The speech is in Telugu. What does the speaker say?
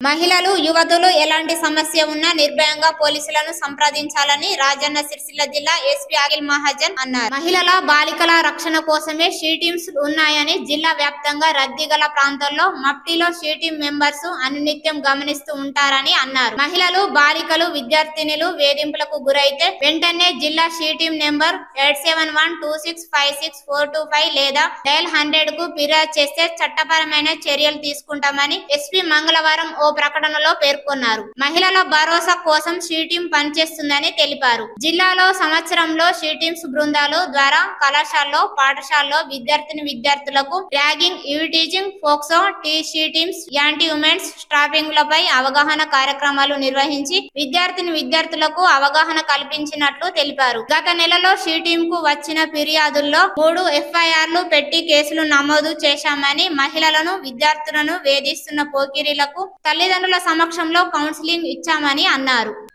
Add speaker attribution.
Speaker 1: మహిళలు యువతులు ఎలాంటి సమస్య ఉన్నా నిర్భయంగా పోలీసులను సంప్రదించాలని రాజన్న సిరిసిల్ల జిల్లా ఎస్పీ అఖిల్ మహాజన్ అన్నారు మహిళల బాలికల రక్షణ కోసమే షీ టీమ్స్ ఉన్నాయని జిల్లా వ్యాప్తంగా రద్దీ గల ప్రాంతాల్లో మఫ్టీలో షీ టీమ్ మెంబర్స్ అనునిత్యం గమనిస్తూ ఉంటారని అన్నారు మహిళలు బాలికలు విద్యార్థినులు వేధింపులకు గురైతే వెంటనే జిల్లా she team number eight seven one two six five six four two five లేదా డయల్ హండ్రెడ్ కు ఫిర్యాదు చేస్తే చట్టపరమైన చర్యలు తీసుకుంటామని ఎస్పీ మంగళవారం ఓ ప్రకటనలో పేర్కొన్నారు మహిళల భరోసా కోసం షీ టీమ్ పనిచేస్తుందని తెలిపారు జిల్లాలో సంవత్సరంలో షీ టీమ్స్ బృందాలు ద్వారా కళాశాలలో పాఠశాలలో విద్యార్థిని విద్యార్థులకు ర్యాగింగ్ ఇవి టీచింగ్ ఫోక్సో టీ she teams anti women's stopping లపై అవగాహన కార్యక్రమాలు నిర్వహించి విద్యార్థిని విద్యార్థులకు అవగాహన కల్పించినట్లు తెలిపారు గత నెలలో షీ టీమ్ కు వచ్చిన ఫిర్యాదుల్లో మూడు ఎఫ్ఐఆర్లు పెట్టి కేసులు నమోదు చేశామని మహిళలను విద్యార్థులను వేధిస్తున్న పోకిరీలకు తల్లిదండ్రుల సమక్షంలో కౌన్సిలింగ్ ఇచ్చామని అన్నారు